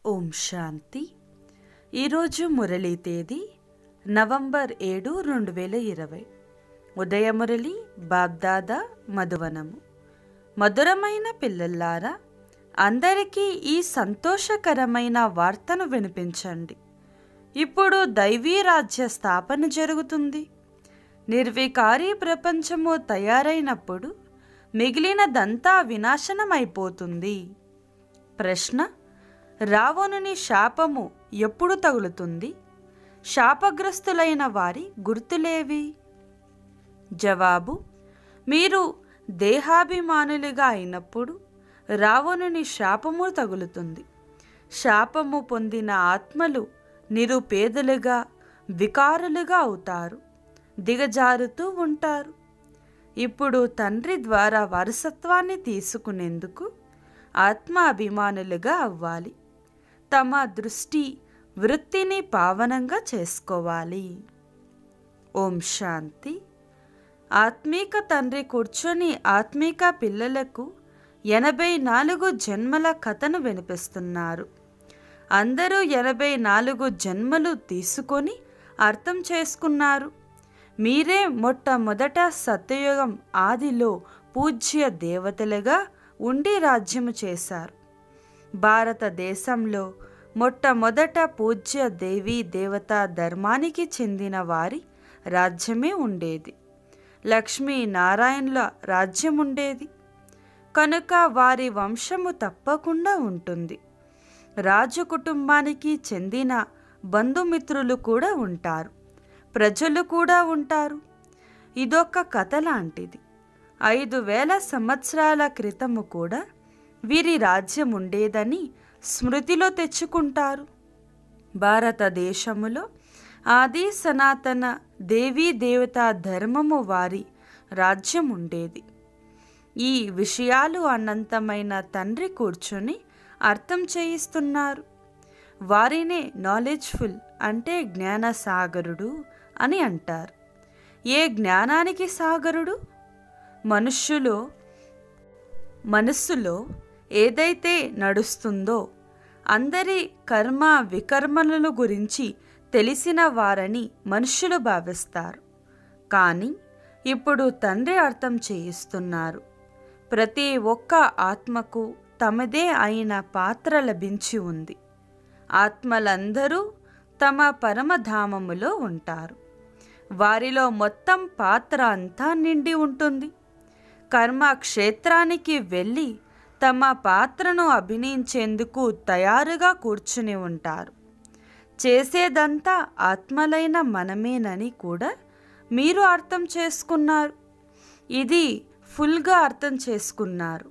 ఓం శాంతి ఈరోజు మురళీ తేదీ నవంబర్ ఏడు రెండు వేల ఇరవై ఉదయ మురళి బాబ్దాదా మధువనము మధురమైన పిల్లల్లారా అందరికీ ఈ సంతోషకరమైన వార్తను వినిపించండి ఇప్పుడు దైవీ రాజ్య స్థాపన జరుగుతుంది నిర్వికారి ప్రపంచము తయారైనప్పుడు మిగిలినదంతా వినాశనమైపోతుంది ప్రశ్న రావణుని శాపము ఎప్పుడు తగులుతుంది శాపగ్రస్తులైన వారి గుర్తులేవి జవాబు మీరు దేహాభిమానులుగా అయినప్పుడు రావణుని శాపము తగులుతుంది శాపము పొందిన ఆత్మలు నిరుపేదలుగా వికారులుగా అవుతారు దిగజారుతూ ఉంటారు ఇప్పుడు తండ్రి ద్వారా వారసత్వాన్ని తీసుకునేందుకు ఆత్మాభిమానులుగా అవ్వాలి తమ దృష్టి వృత్తిని పావనంగా చేసుకోవాలి ఓం శాంతి ఆత్మీక తండ్రి కూర్చొని ఆత్మీక పిల్లలకు ఎనభై నాలుగు జన్మల కథను వినిపిస్తున్నారు అందరూ ఎనభై నాలుగు జన్మలు తీసుకొని అర్థం చేసుకున్నారు మీరే మొట్టమొదట సత్యయుగం ఆదిలో పూజ్య దేవతలుగా ఉండి రాజ్యము చేశారు భారతదేశంలో మొట్టమొదట పూజ్య దేవీ దేవతా ధర్మానికి చెందిన వారి రాజ్యమే ఉండేది లక్ష్మీ నారాయణుల రాజ్యం ఉండేది కనుక వారి వంశము తప్పకుండా ఉంటుంది రాజు కుటుంబానికి చెందిన బంధుమిత్రులు కూడా ఉంటారు ప్రజలు కూడా ఉంటారు ఇదొక కథ లాంటిది ఐదు వేల సంవత్సరాల క్రితము కూడా వీరి రాజ్యం ఉండేదని స్మృతిలో తెచ్చుకుంటారు భారతదేశములో ఆది సనాతన దేవీ దేవతా ధర్మము వారి రాజ్యం ఉండేది ఈ విషయాలు అనంతమైన తండ్రి కూర్చొని అర్థం చేయిస్తున్నారు వారినే నాలెడ్జ్ఫుల్ అంటే జ్ఞాన సాగరుడు అని అంటారు ఏ జ్ఞానానికి సాగరుడు మనుష్యులో మనస్సులో ఏదైతే నడుస్తుందో అందరి కర్మ వికర్మలను గురించి తెలిసిన వారని మనుష్యులు భావిస్తారు కానీ ఇప్పుడు తండ్రి అర్థం చేయిస్తున్నారు ప్రతి ఒక్క ఆత్మకు తమదే అయిన పాత్ర లభించి ఉంది ఆత్మలందరూ తమ పరమధామములో ఉంటారు వారిలో మొత్తం పాత్ర అంతా నిండి ఉంటుంది కర్మ క్షేత్రానికి వెళ్ళి తమ పాత్రను అభినయించేందుకు తయారుగా కూర్చుని ఉంటారు చేసేదంతా ఆత్మలైన మనమేనని కూడా మీరు అర్థం చేసుకున్నారు ఇది ఫుల్గా అర్థం చేసుకున్నారు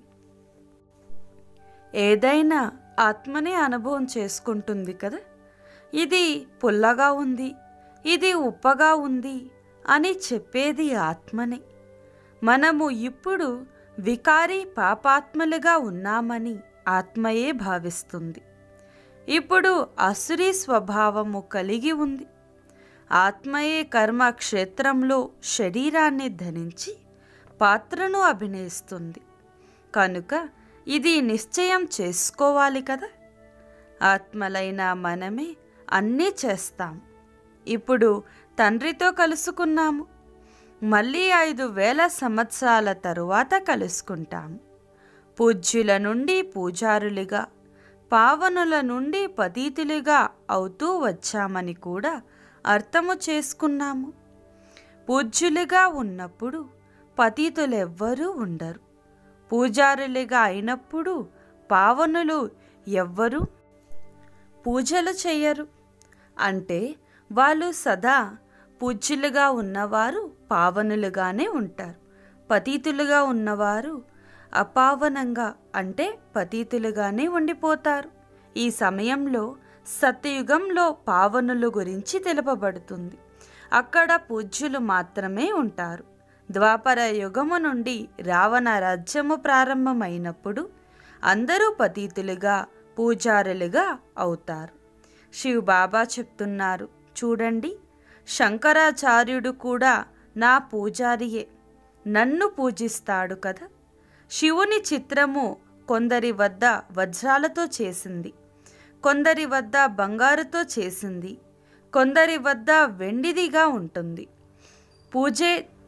ఏదైనా ఆత్మనే అనుభవం చేసుకుంటుంది కదా ఇది పుల్లగా ఉంది ఇది ఉప్పగా ఉంది అని చెప్పేది ఆత్మనే మనము ఇప్పుడు వికారి పాపాత్మలుగా ఉన్నామని ఆత్మయే భావిస్తుంది ఇప్పుడు అసురీ స్వభావము కలిగి ఉంది ఆత్మయే కర్మ క్షేత్రంలో శరీరాన్ని ధరించి పాత్రను అభినయిస్తుంది కనుక ఇది నిశ్చయం చేసుకోవాలి కదా ఆత్మలైన మనమే అన్నీ చేస్తాం ఇప్పుడు తండ్రితో కలుసుకున్నాము మళ్ళీ ఐదు వేల సంవత్సరాల తరువాత కలుసుకుంటాము పూజ్యుల నుండి పూజారులుగా పావనుల నుండి పతీతులుగా అవుతూ వచ్చామని కూడా అర్థము చేసుకున్నాము పూజ్యులుగా ఉన్నప్పుడు పతీతులెవ్వరూ ఉండరు పూజారులుగా అయినప్పుడు పావనులు ఎవ్వరూ పూజలు చెయ్యరు అంటే వాళ్ళు సదా పూజ్యులుగా ఉన్నవారు పావనులుగానే ఉంటారు పతీతులుగా ఉన్నవారు అపావనంగా అంటే పతీతులుగానే ఉండిపోతారు ఈ సమయంలో సత్యయుగంలో పావనుల గురించి తెలుపబడుతుంది అక్కడ పూజ్యులు మాత్రమే ఉంటారు ద్వాపర యుగము నుండి రావణ రాజ్యము ప్రారంభమైనప్పుడు అందరూ పతీతులుగా పూజారులుగా అవుతారు శివ్ బాబా చెప్తున్నారు చూడండి శంకరాచార్యుడు కూడా నా పూజారియే నన్ను పూజిస్తాడు కదా శివుని చిత్రము కొందరి వద్ద వజ్రాలతో చేసింది కొందరి వద్ద బంగారుతో చేసింది కొందరి వద్ద వెండిదిగా ఉంటుంది పూజే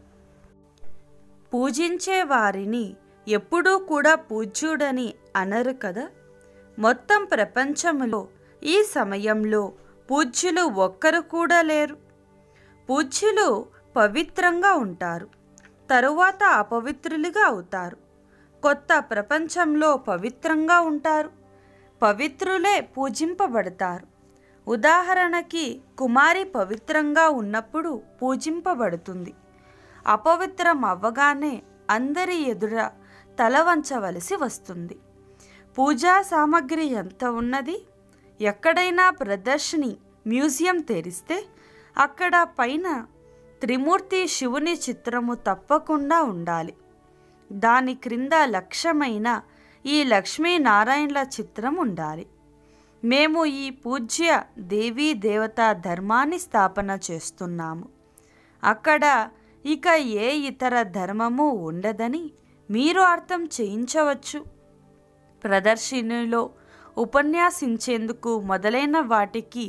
పూజించే వారిని ఎప్పుడూ కూడా పూజ్యుడని అనరు కదా మొత్తం ప్రపంచములో ఈ సమయంలో పూజ్యులు ఒక్కరు కూడా లేరు పూజ్యులు పవిత్రంగా ఉంటారు తరువాత అపవిత్రులుగా అవుతారు కొత్త ప్రపంచంలో పవిత్రంగా ఉంటారు పవిత్రులే పూజింపబడతారు ఉదాహరణకి కుమారి పవిత్రంగా ఉన్నప్పుడు పూజింపబడుతుంది అపవిత్రం అవ్వగానే అందరి ఎదుర తల వంచవలసి వస్తుంది పూజా సామాగ్రి ఎంత ఉన్నది ఎక్కడైనా ప్రదర్శని మ్యూజియం తెరిస్తే అక్కడ పైన త్రిమూర్తి శివుని చిత్రము తప్పకుండా ఉండాలి దాని క్రింద లక్ష్యమైన ఈ లక్ష్మీనారాయణల చిత్రం ఉండాలి మేము ఈ పూజ్య దేవీ దేవతా ధర్మాన్ని స్థాపన చేస్తున్నాము అక్కడ ఇక ఏ ఇతర ధర్మము ఉండదని మీరు అర్థం చేయించవచ్చు ప్రదర్శనలో ఉపన్యాసించేందుకు మొదలైన వాటికి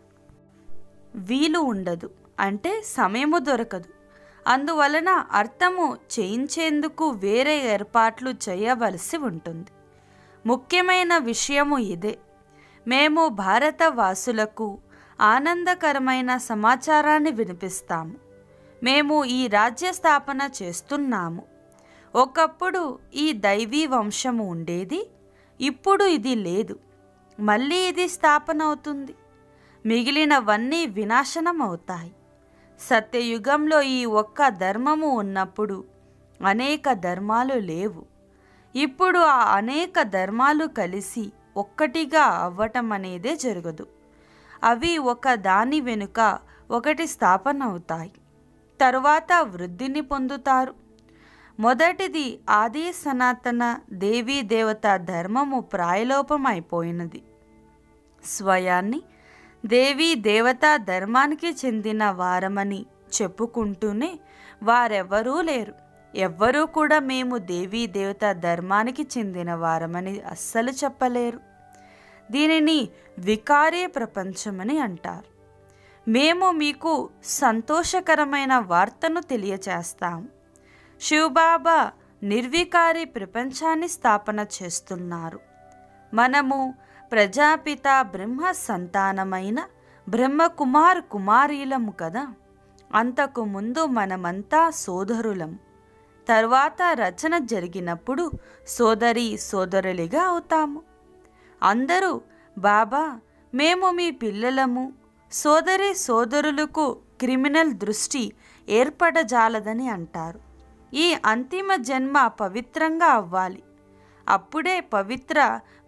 వీలు ఉండదు అంటే సమయము దొరకదు అందువలన అర్థము చేయించేందుకు వేరే ఏర్పాట్లు చేయవలసి ఉంటుంది ముఖ్యమైన విషయము ఇదే మేము భారత వాసులకు ఆనందకరమైన సమాచారాన్ని వినిపిస్తాము మేము ఈ రాజ్య స్థాపన చేస్తున్నాము ఒకప్పుడు ఈ దైవీ వంశము ఉండేది ఇప్పుడు ఇది లేదు మళ్ళీ ఇది స్థాపన అవుతుంది మిగిలినవన్నీ వినాశనం అవుతాయి సత్యయుగంలో ఈ ఒక్క ధర్మము ఉన్నప్పుడు అనేక ధర్మాలు లేవు ఇప్పుడు ఆ అనేక ధర్మాలు కలిసి ఒక్కటిగా అవ్వటం అనేదే జరగదు అవి ఒక దాని వెనుక ఒకటి స్థాపన అవుతాయి తరువాత వృద్ధిని పొందుతారు మొదటిది ఆది సనాతన దేవీ దేవత ధర్మము ప్రాయలోపమైపోయినది స్వయాన్ని దేవీ దేవతా ధర్మానికి చెందిన వారమని చెప్పుకుంటూనే వారెవ్వరూ లేరు ఎవ్వరూ కూడా మేము దేవీ దేవత ధర్మానికి చెందిన వారమని అస్సలు చెప్పలేరు దీనిని వికారీ ప్రపంచమని అంటారు మేము మీకు సంతోషకరమైన వార్తను తెలియచేస్తాము శివబాబా నిర్వికారి ప్రపంచాన్ని స్థాపన చేస్తున్నారు మనము ప్రజాపిత బ్రహ్మ సంతానమైన బ్రహ్మకుమార్ కుమారీలము కదా అంతకు ముందు మనమంతా సోదరులం తర్వాత రచన జరిగినప్పుడు సోదరి సోదరులిగా అవుతాము అందరూ బాబా మేము మీ పిల్లలము సోదరి సోదరులకు క్రిమినల్ దృష్టి ఏర్పడజాలదని అంటారు ఈ అంతిమ జన్మ పవిత్రంగా అవ్వాలి అప్పుడే పవిత్ర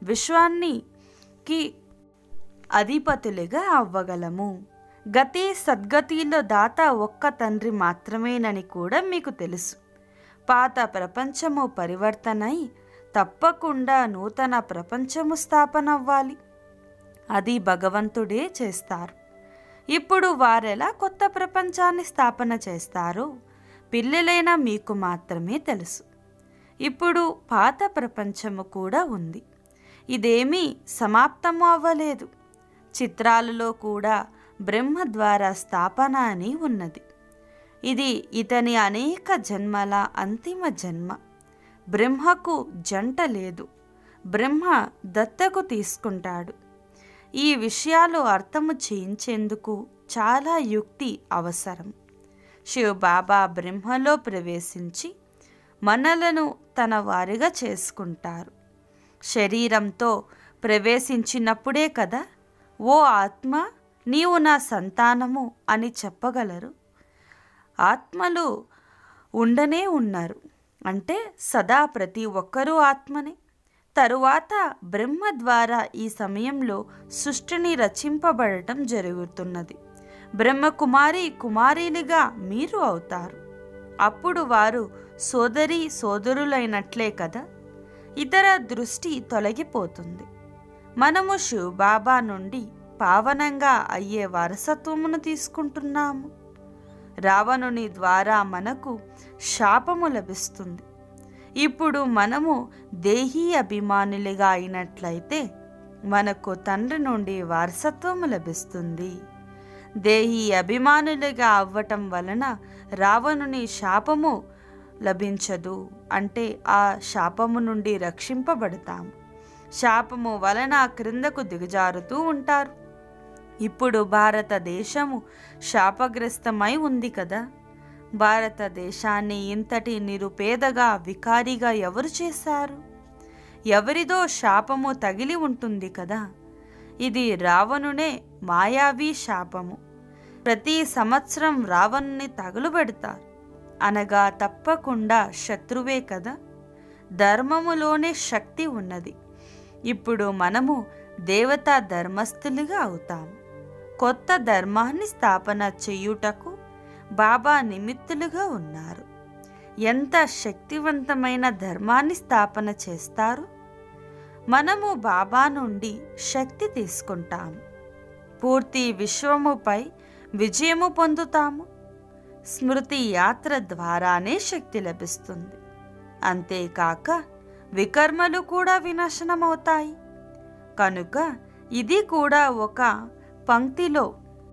విశ్వానికి అధిపతులుగా అవ్వగలము గతి సద్గతిలో దాత ఒక్క తండ్రి మాత్రమేనని కూడా మీకు తెలుసు పాత ప్రపంచము పరివర్తనై తప్పకుండా నూతన ప్రపంచము స్థాపన అవ్వాలి అది భగవంతుడే చేస్తారు ఇప్పుడు వారెలా కొత్త ప్రపంచాన్ని స్థాపన చేస్తారో పిల్లలైన మీకు మాత్రమే తెలుసు ఇప్పుడు పాత ప్రపంచము కూడా ఉంది ఇదేమీ సమాప్తము అవ్వలేదు చిత్రాలలో కూడా బ్రహ్మ ద్వారా స్థాపన అని ఉన్నది ఇది ఇతని అనేక జన్మల అంతిమ జన్మ బ్రహ్మకు జంట లేదు బ్రహ్మ దత్తకు తీసుకుంటాడు ఈ విషయాలు అర్థము చేయించేందుకు చాలా యుక్తి అవసరం శివబాబా బ్రహ్మలో ప్రవేశించి మనలను తన వారిగా చేసుకుంటారు శరీరంతో ప్రవేశించినప్పుడే కదా ఓ ఆత్మ నీవు నా సంతానము అని చెప్పగలరు ఆత్మలు ఉండనే ఉన్నారు అంటే సదా ప్రతి ఒక్కరూ ఆత్మనే తరువాత బ్రహ్మ ద్వారా ఈ సమయంలో సృష్టిని రచింపబడటం జరుగుతున్నది బ్రహ్మకుమారి కుమారీలుగా మీరు అవుతారు అప్పుడు వారు సోదరి సోదరులైనట్లే కదా ఇతర దృష్టి తొలగిపోతుంది మనము శివబాబా నుండి పావనంగా అయ్యే వారసత్వమును తీసుకుంటున్నాము రావణుని ద్వారా మనకు శాపము లభిస్తుంది ఇప్పుడు మనము దేహీ అభిమానులుగా అయినట్లయితే మనకు తండ్రి నుండి వారసత్వము లభిస్తుంది దేహి అభిమానులుగా అవ్వటం వలన రావణుని శాపము లభించదు అంటే ఆ శాపము నుండి రక్షింపబడతాము శాపము వలన క్రిందకు దిగజారుతూ ఉంటారు ఇప్పుడు భారతదేశము శాపగ్రస్తమై ఉంది కదా భారతదేశాన్ని ఇంతటి నిరుపేదగా వికారిగా ఎవరు చేశారు ఎవరిదో శాపము తగిలి ఉంటుంది కదా ఇది రావణునే మాయావి శాపము ప్రతి సంవత్సరం రావణుని తగులుబెడతారు అనగా తప్పకుండా శత్రువే కదా ధర్మములోనే శక్తి ఉన్నది ఇప్పుడు మనము దేవతా ధర్మస్థులుగా అవుతాము కొత్త ధర్మాన్ని స్థాపన చేయుటకు బాబా నిమిత్తులుగా ఉన్నారు ఎంత శక్తివంతమైన ధర్మాన్ని స్థాపన చేస్తారు మనము బాబా నుండి శక్తి తీసుకుంటాము పూర్తి విశ్వముపై విజయము పొందుతాము స్మృతి యాత్ర ద్వారానే శక్తి లభిస్తుంది అంతేకాక వికర్మలు కూడా వినాశనమవుతాయి కనుక ఇది కూడా ఒక పంక్తిలో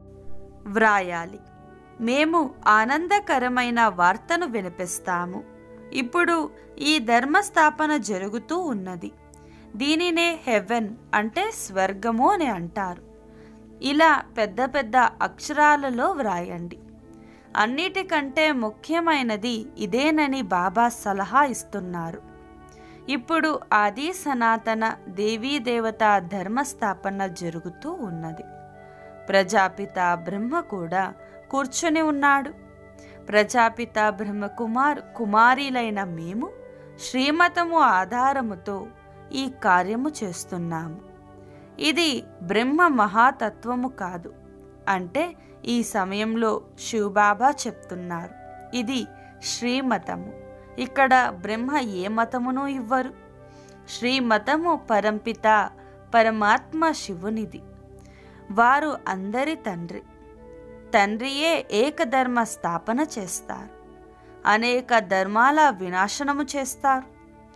వ్రాయాలి మేము ఆనందకరమైన వార్తను వినిపిస్తాము ఇప్పుడు ఈ ధర్మస్థాపన జరుగుతూ ఉన్నది దీనినే హెవెన్ అంటే స్వర్గము అని అంటారు ఇలా పెద్ద పెద్ద అక్షరాలలో వ్రాయండి అన్నిటికంటే ముఖ్యమైనది ఇదేనని బాబా సలహా ఇస్తున్నారు ఇప్పుడు ఆది సనాతన దేవీ దేవత ధర్మస్థాపన జరుగుతూ ఉన్నది ప్రజాపిత బ్రహ్మ కూడా కూర్చొని ఉన్నాడు ప్రజాపిత బ్రహ్మకుమార్ కుమారీలైన మేము శ్రీమతము ఆధారముతో ఈ కార్యము చేస్తున్నాము ఇది బ్రహ్మ మహాతత్వము కాదు అంటే ఈ సమయంలో శివబాబా చెప్తున్నారు ఇది శ్రీమతము ఇక్కడ బ్రహ్మ ఏ మతమును ఇవ్వరు శ్రీమతము పరంపిత పరమాత్మ శివునిది వారు అందరి తండ్రి తండ్రియే ఏకధర్మ స్థాపన చేస్తారు అనేక ధర్మాల వినాశనము చేస్తారు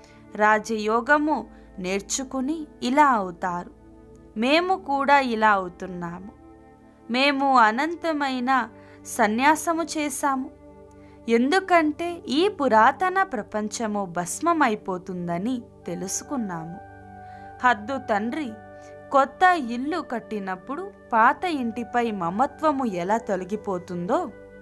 రాజయోగము నేర్చుకుని ఇలా అవుతారు మేము కూడా ఇలా అవుతున్నాము మేము అనంతమైన సన్యాసము చేశాము ఎందుకంటే ఈ పురాతన ప్రపంచము భస్మమైపోతుందని తెలుసుకున్నాము హద్దు తండ్రి కొత్త ఇల్లు కట్టినప్పుడు పాత ఇంటిపై మమత్వము ఎలా తొలగిపోతుందో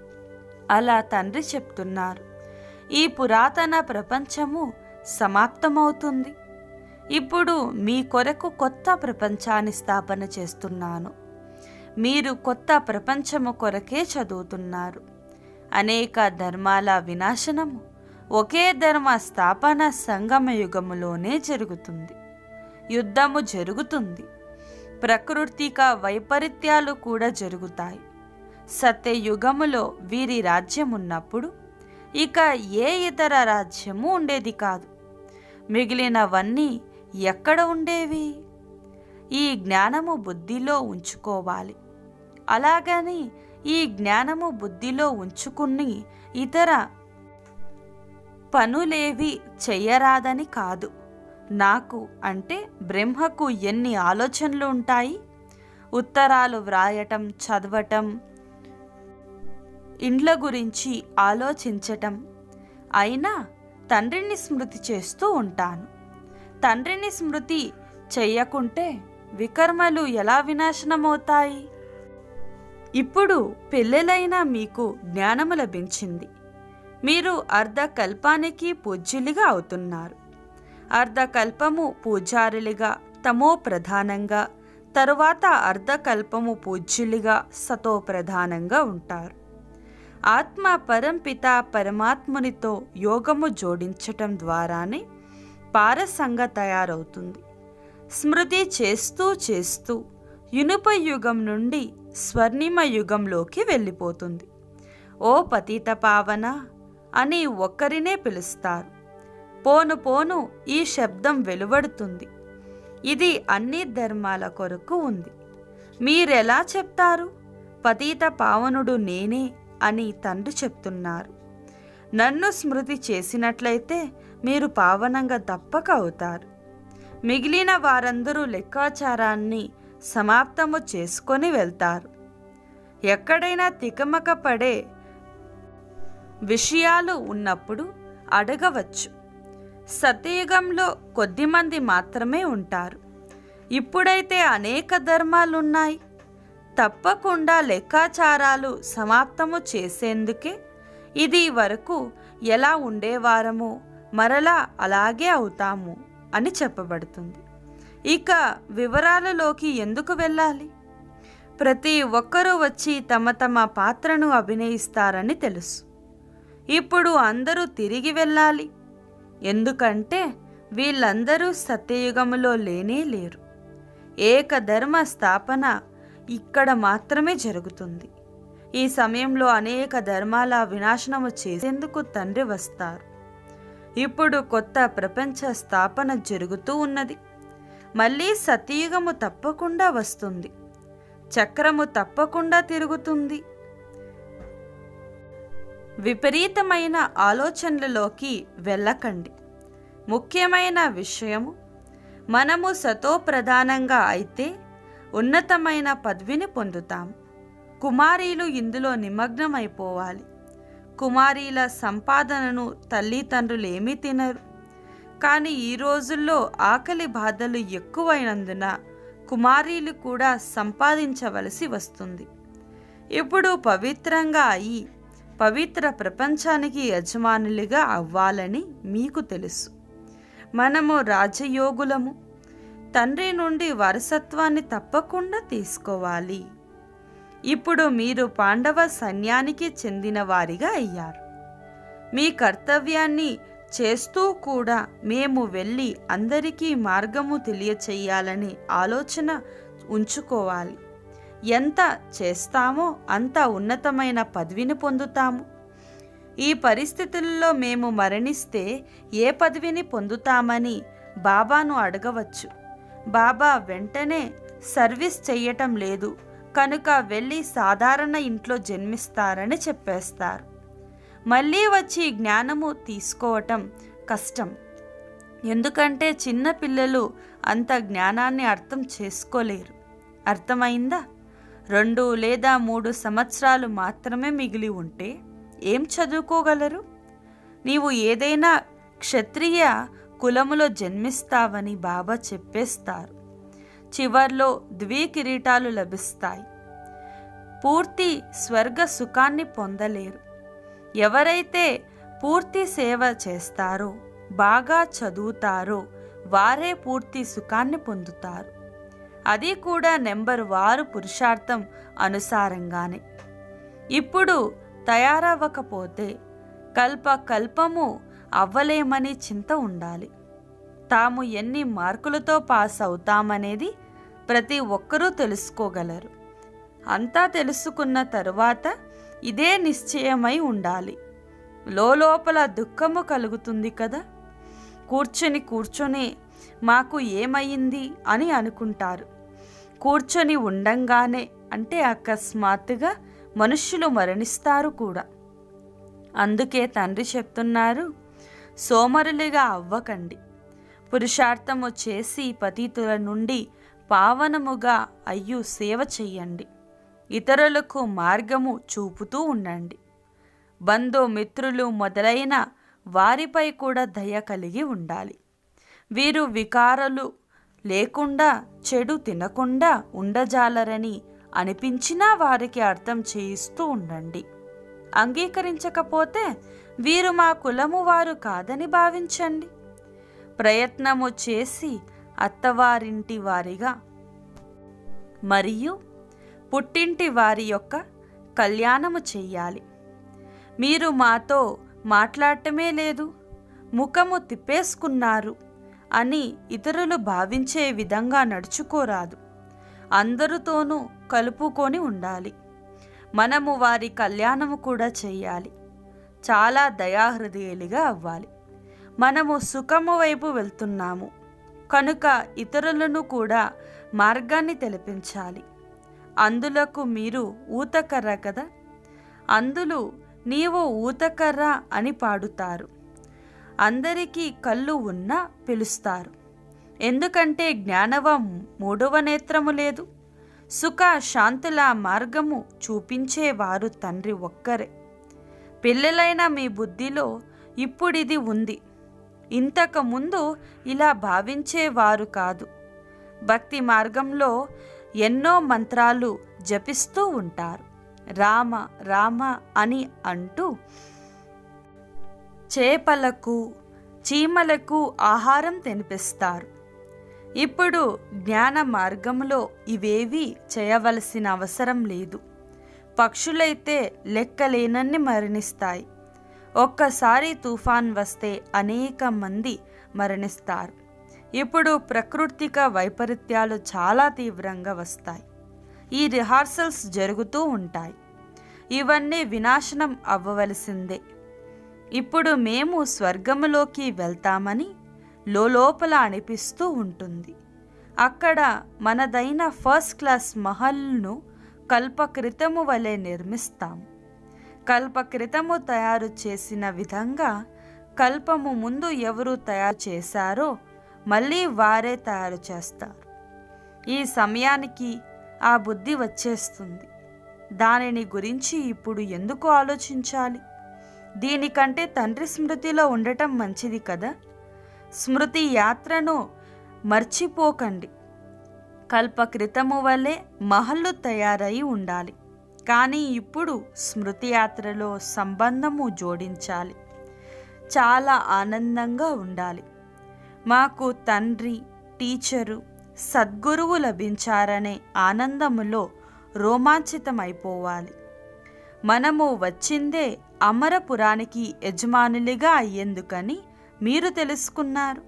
అలా తండ్రి చెప్తున్నారు ఈ పురాతన ప్రపంచము సమాప్తమవుతుంది ఇప్పుడు మీ కొరకు కొత్త ప్రపంచాన్ని స్థాపన చేస్తున్నాను మీరు కొత్త ప్రపంచము కొరకే చదువుతున్నారు అనేక ధర్మాల వినాశనము ఒకే ధర్మ స్థాపన సంగమ యుగములోనే జరుగుతుంది యుద్ధము జరుగుతుంది ప్రకృతిక వైపరీత్యాలు కూడా జరుగుతాయి సత్యయుగములో వీరి రాజ్యం ఉన్నప్పుడు ఇక ఏ ఇతర రాజ్యము ఉండేది కాదు మిగిలినవన్నీ ఎక్కడ ఉండేవి ఈ జ్ఞానము బుద్ధిలో ఉంచుకోవాలి అలాగని ఈ జ్ఞానము బుద్ధిలో ఉంచుకుని ఇతర పనులేవి చెయ్యరాదని కాదు నాకు అంటే బ్రహ్మకు ఎన్ని ఆలోచనలు ఉంటాయి ఉత్తరాలు వ్రాయటం చదవటం ఇండ్ల గురించి ఆలోచించటం అయినా తండ్రిని స్మృతి చేస్తూ ఉంటాను తండ్రిని స్మృతి చెయ్యకుంటే వికర్మలు ఎలా వినాశనమవుతాయి ఇప్పుడు పెళ్ళెలైన మీకు జ్ఞానము లభించింది మీరు అర్ధకల్పానికి పూజ్యులుగా అవుతున్నారు అర్ధకల్పము పూజారులుగా తమో ప్రధానంగా తరువాత అర్ధకల్పము పూజ్యులుగా సతో ప్రధానంగా ఉంటారు ఆత్మ పరంపిత పరమాత్మునితో యోగము జోడించటం ద్వారానే పారసంగ తయారవుతుంది స్మృతి చేస్తూ చేస్తూ ఇనుప యుగం నుండి స్వర్ణిమ యుగంలోకి వెళ్ళిపోతుంది ఓ పతిత పావన అని ఒక్కరినే పిలుస్తారు పోను పోను ఈ శబ్దం వెలువడుతుంది ఇది అన్ని ధర్మాల కొరకు ఉంది మీరెలా చెప్తారు పతిత పావనుడు నేనే అని తండ్రి చెప్తున్నారు నన్ను స్మృతి చేసినట్లయితే మీరు పావనంగా తప్పక అవుతారు మిగిలిన వారందరూ లెక్కాచారాన్ని సమాప్తము చేసుకొని వెళ్తారు ఎక్కడైనా తికమక పడే విషయాలు ఉన్నప్పుడు అడగవచ్చు సతయుగంలో కొద్దిమంది మాత్రమే ఉంటారు ఇప్పుడైతే అనేక ధర్మాలున్నాయి తప్పకుండా లెక్కాచారాలు సమాప్తము చేసేందుకే ఇది వరకు ఎలా ఉండేవారమో మరలా అలాగే అవుతాము అని చెప్పబడుతుంది ఇక వివరాలలోకి ఎందుకు వెళ్ళాలి ప్రతి ఒక్కరూ వచ్చి తమ తమ పాత్రను అభినయిస్తారని తెలుసు ఇప్పుడు అందరూ తిరిగి వెళ్ళాలి ఎందుకంటే వీళ్ళందరూ సత్యయుగములో లేనే లేరు ఏకధర్మ స్థాపన ఇక్కడ మాత్రమే జరుగుతుంది ఈ సమయంలో అనేక ధర్మాల వినాశనము చేసేందుకు తండ్రి వస్తారు ఇప్పుడు కొత్త ప్రపంచ స్థాపన జరుగుతూ ఉన్నది మళ్ళీ సతయుగము తప్పకుండా వస్తుంది చక్రము తప్పకుండా తిరుగుతుంది విపరీతమైన ఆలోచనలలోకి వెళ్ళకండి ముఖ్యమైన విషయము మనము సతో ప్రధానంగా అయితే ఉన్నతమైన పదవిని పొందుతాము కుమారీలు ఇందులో నిమగ్నమైపోవాలి కుమారీల సంపాదనను తల్లిదండ్రులు ఏమీ తినరు కానీ ఈ రోజుల్లో ఆకలి బాధలు ఎక్కువైనందున కుమారీలు కూడా సంపాదించవలసి వస్తుంది ఇప్పుడు పవిత్రంగా అయి పవిత్ర ప్రపంచానికి యజమానులుగా అవ్వాలని మీకు తెలుసు మనము రాజయోగులము తండ్రి నుండి వారసత్వాన్ని తప్పకుండా తీసుకోవాలి ఇప్పుడు మీరు పాండవ సైన్యానికి చెందిన వారిగా అయ్యారు మీ కర్తవ్యాన్ని చేస్తూ కూడా మేము వెళ్ళి అందరికీ మార్గము తెలియచేయాలని ఆలోచన ఉంచుకోవాలి ఎంత చేస్తామో అంత ఉన్నతమైన పదవిని పొందుతాము ఈ పరిస్థితుల్లో మేము మరణిస్తే ఏ పదవిని పొందుతామని బాబాను అడగవచ్చు బాబా వెంటనే సర్వీస్ చెయ్యటం లేదు కనుక వెళ్ళి సాధారణ ఇంట్లో జన్మిస్తారని చెప్పేస్తారు మళ్ళీ వచ్చి జ్ఞానము తీసుకోవటం కష్టం ఎందుకంటే చిన్న పిల్లలు అంత జ్ఞానాన్ని అర్థం చేసుకోలేరు అర్థమైందా రెండు లేదా మూడు సంవత్సరాలు మాత్రమే మిగిలి ఉంటే ఏం చదువుకోగలరు నీవు ఏదైనా క్షత్రియ కులములో జన్మిస్తావని బాబా చెప్పేస్తారు చివర్లో ద్వికిరీటాలు లభిస్తాయి పూర్తి స్వర్గ సుఖాన్ని పొందలేరు ఎవరైతే పూర్తి సేవ చేస్తారో బాగా చదువుతారో వారే పూర్తి సుఖాన్ని పొందుతారు అది కూడా నెంబర్ వారు పురుషార్థం అనుసారంగానే ఇప్పుడు తయారవ్వకపోతే కల్ప కల్పము అవ్వలేమని చింత ఉండాలి తాము ఎన్ని మార్కులతో పాస్ అవుతామనేది ప్రతి ఒక్కరూ తెలుసుకోగలరు అంతా తెలుసుకున్న తరువాత ఇదే నిశ్చయమై ఉండాలి లోపల దుఃఖము కలుగుతుంది కదా కూర్చొని కూర్చొని మాకు ఏమయ్యింది అని అనుకుంటారు కూర్చొని ఉండంగానే అంటే అకస్మాత్తుగా మనుష్యులు మరణిస్తారు కూడా అందుకే తండ్రి చెప్తున్నారు సోమరులుగా అవ్వకండి పురుషార్థము చేసి పతితుల నుండి పావనముగా అయ్యు సేవ చెయ్యండి ఇతరులకు మార్గము చూపుతూ ఉండండి బంధుమిత్రులు మొదలైన వారిపై కూడా దయ కలిగి ఉండాలి వీరు వికారాలు లేకుండా చెడు తినకుండా ఉండజాలరని అనిపించినా వారికి అర్థం చేయిస్తూ ఉండండి అంగీకరించకపోతే వీరు మా కులము వారు కాదని భావించండి ప్రయత్నము చేసి అత్తవారింటి వారిగా మరియు పుట్టింటి వారి యొక్క కళ్యాణము చెయ్యాలి మీరు మాతో మాట్లాడటమే లేదు ముఖము తిప్పేసుకున్నారు అని ఇతరులు భావించే విధంగా నడుచుకోరాదు అందరితోనూ కలుపుకొని ఉండాలి మనము వారి కళ్యాణము కూడా చేయాలి చాలా దయాహృదయులుగా అవ్వాలి మనము సుఖము వైపు వెళ్తున్నాము కనుక ఇతరులను కూడా మార్గాన్ని తెలిపించాలి అందులకు మీరు ఊతకర్ర కదా అందులు నీవు ఊతకర్ర అని పాడుతారు అందరికీ కళ్ళు ఉన్నా పిలుస్తారు ఎందుకంటే జ్ఞానవ మూడవ నేత్రము లేదు సుఖ శాంతుల మార్గము చూపించేవారు తండ్రి ఒక్కరే పిల్లలైన మీ బుద్ధిలో ఇప్పుడిది ఉంది ఇంతకు ముందు ఇలా భావించేవారు కాదు భక్తి మార్గంలో ఎన్నో మంత్రాలు జపిస్తూ ఉంటారు రామ రామ అని అంటూ చేపలకు చీమలకు ఆహారం తినిపిస్తారు ఇప్పుడు జ్ఞాన మార్గంలో ఇవేవి చేయవలసిన అవసరం లేదు పక్షులైతే లెక్కలేనన్ని మరణిస్తాయి ఒక్కసారి తుఫాన్ వస్తే అనేక మంది మరణిస్తారు ఇప్పుడు ప్రకృతిక వైపరీత్యాలు చాలా తీవ్రంగా వస్తాయి ఈ రిహార్సల్స్ జరుగుతూ ఉంటాయి ఇవన్నీ వినాశనం అవ్వవలసిందే ఇప్పుడు మేము స్వర్గములోకి వెళ్తామని లోపల అనిపిస్తూ ఉంటుంది అక్కడ మనదైన ఫస్ట్ క్లాస్ మహల్ను కల్పకృతము వలె నిర్మిస్తాము కల్పకృతము తయారు చేసిన విధంగా కల్పము ముందు ఎవరు తయారు చేశారో మళ్ళీ వారే తయారు చేస్తారు ఈ సమయానికి ఆ బుద్ధి వచ్చేస్తుంది దానిని గురించి ఇప్పుడు ఎందుకు ఆలోచించాలి దీనికంటే తండ్రి స్మృతిలో ఉండటం మంచిది కదా స్మృతి యాత్రను మర్చిపోకండి కల్పకృతము వలె మహల్లు తయారై ఉండాలి కానీ ఇప్పుడు స్మృతి యాత్రలో సంబంధము జోడించాలి చాలా ఆనందంగా ఉండాలి మాకు తండ్రి టీచరు సద్గురువు లభించారనే ఆనందములో రోమాంచితమైపోవాలి మనము వచ్చిందే అమరపురానికి యజమానులుగా అయ్యేందుకని మీరు తెలుసుకున్నారు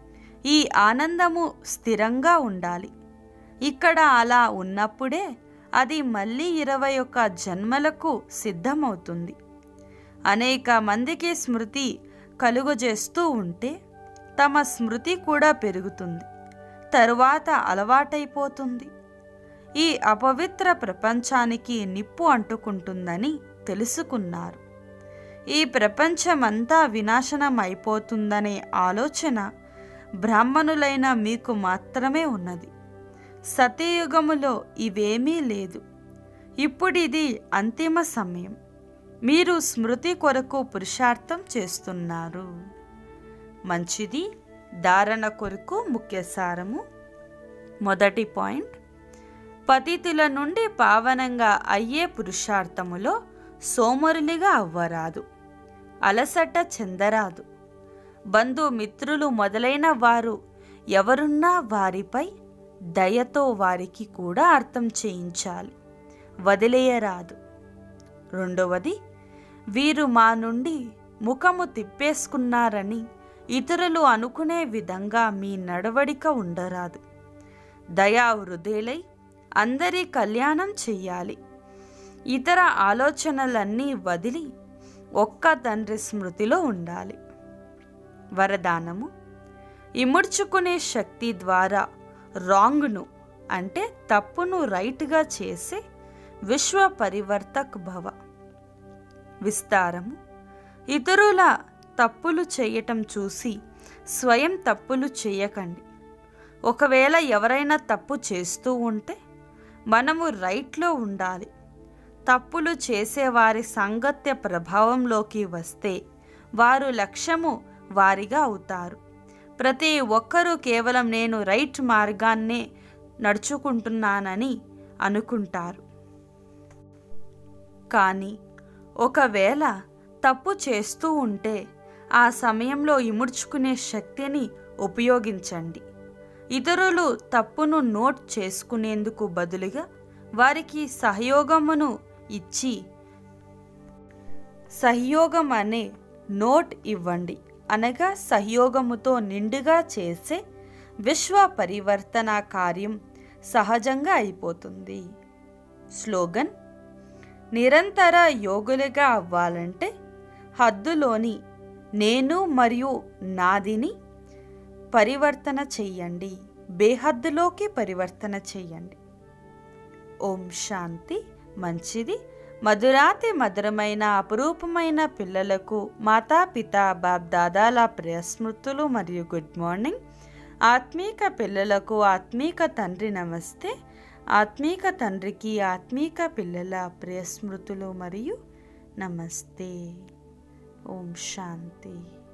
ఈ ఆనందము స్థిరంగా ఉండాలి ఇక్కడ అలా ఉన్నప్పుడే అది మళ్ళీ ఇరవై ఒక్క జన్మలకు సిద్ధమవుతుంది అనేక మందికి స్మృతి కలుగజేస్తూ ఉంటే తమ స్మృతి కూడా పెరుగుతుంది తరువాత అలవాటైపోతుంది ఈ అపవిత్ర ప్రపంచానికి నిప్పు అంటుకుంటుందని తెలుసుకున్నారు ఈ ప్రపంచమంతా వినాశనం అయిపోతుందనే ఆలోచన బ్రాహ్మణులైన మీకు మాత్రమే ఉన్నది సతయుగములో ఇవేమీ లేదు ఇప్పుడిది అంతిమ సమయం మీరు స్మృతి కొరకు పురుషార్థం చేస్తున్నారు మంచిది ధారణ కొరకు ముఖ్య సారము మొదటి పాయింట్ పతితుల నుండి పావనంగా అయ్యే పురుషార్థములో సోమరులిగా అవ్వరాదు అలసట చెందరాదు బంధుమిత్రులు మొదలైన వారు ఎవరున్నా వారిపై దయతో వారికి కూడా అర్థం చేయించాలి వదిలేయరాదు రెండవది వీరు మా నుండి ముఖము తిప్పేసుకున్నారని ఇతరులు అనుకునే విధంగా మీ నడవడిక ఉండరాదు దయా హృదయులై అందరి కళ్యాణం చెయ్యాలి ఇతర ఆలోచనలన్నీ వదిలి ఒక్క తండ్రి స్మృతిలో ఉండాలి వరదానము ఇముడ్చుకునే శక్తి ద్వారా రాంగ్ను అంటే తప్పును రైట్గా చేసే విశ్వ పరివర్తక్ భవ విస్తారము ఇతరుల తప్పులు చేయటం చూసి స్వయం తప్పులు చేయకండి ఒకవేళ ఎవరైనా తప్పు చేస్తూ ఉంటే మనము రైట్లో ఉండాలి తప్పులు చేసేవారి సాంగత్య ప్రభావంలోకి వస్తే వారు లక్ష్యము వారిగా అవుతారు ప్రతి ఒక్కరూ కేవలం నేను రైట్ మార్గాన్నే నడుచుకుంటున్నానని అనుకుంటారు కానీ ఒకవేళ తప్పు చేస్తూ ఉంటే ఆ సమయంలో ఇముడ్చుకునే శక్తిని ఉపయోగించండి ఇతరులు తప్పును నోట్ చేసుకునేందుకు బదులుగా వారికి సహయోగమును ఇచ్చి సహయోగం అనే నోట్ ఇవ్వండి అనగా సహయోగముతో నిండుగా చేసే విశ్వ పరివర్తన కార్యం సహజంగా అయిపోతుంది స్లోగన్ నిరంతర యోగులుగా అవ్వాలంటే హద్దులోని నేను మరియు నాదిని పరివర్తన చెయ్యండి బేహద్దులోకి పరివర్తన చెయ్యండి ఓం శాంతి మంచిది మధురాతి మధురమైన అపురూపమైన పిల్లలకు మాతాపిత బాప్ దాదాల ప్రియస్మృతులు మరియు గుడ్ మార్నింగ్ ఆత్మీక పిల్లలకు ఆత్మీక తండ్రి నమస్తే ఆత్మీక తండ్రికి ఆత్మీక పిల్లల ప్రియస్మృతులు మరియు నమస్తే ఓం శాంతి